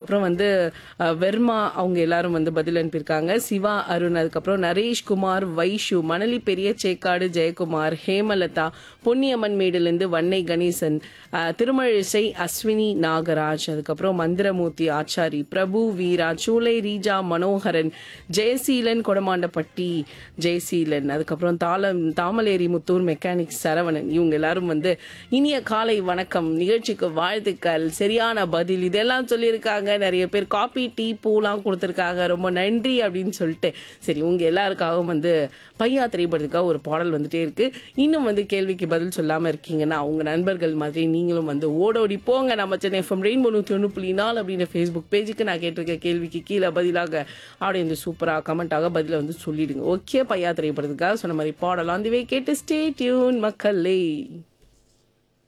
அதுக்கப்புறம் வந்து அஹ், வெர்மா அவங்க எல்லாரும் வந்து பதில் அனுப்பியிருக்காங்க சிவா அருண் அதுக்கப்புறம் நரேஷ் குமார் வைஷு மணலி பெரிய சேக்காடு ஜெயக்குமார் ஹேமலதா பொன்னியம்மன் மேடிலிருந்து வன்னை கணேசன் அஹ், திருமழிசை அஸ்வினி நாகராஜ் அதுக்கப்புறம் மந்திரமூர்த்தி ஆச்சாரி பிரபு வீரா சூலை ரீஜா மனோகரன் ஜெயசீலன் கொடமாண்டப்பட்டி ஜெயசீலன் அதுக்கப்புறம் தாளம் தாமலேரி முத்தூர் மெக்கானிக் சரவணன் இவங்க எல்லாரும் வந்து இனிய காலை வணக்கம் நிகழ்ச்சிக்கு வாழ்த்துக்கள் சரியான பதில் இதெல்லாம் சொல்லியிருக்காங்க நிறைய பேர் காபி டீ பூலாம் கொடுத்துருக்காங்க ரொம்ப நன்றி அப்படின்னு சொல்லிட்டு சரி உங்க எல்லாருக்காகவும் வந்து பையா திரைப்படத்துக்காக ஒரு பாடல் வந்துட்டே இருக்கு இன்னும் வந்து கேள்விக்கு பதில் சொல்லாம இருக்கீங்கன்னா உங்க நண்பர்கள் மாதிரி நீங்களும் வந்து ஓடோடி போங்க நம்ம சென்னை எஃப்எம் ரெயின்போ நூற்றி ஒன்று புள்ளி நாலு அப்படின்ற ஃபேஸ்புக் பேஜுக்கு நான் கேட்டிருக்க கேள்விக்கு கீழே பதிலாக அப்படியே வந்து சூப்பராக கமெண்ட்டாக பதிலை வந்து சொல்லிடுங்க ஓகே பையா திரைப்படத்துக்காக சொன்ன மாதிரி பாடலாம் அதுவே கேட்டு ஸ்டே டியூன் மக்களே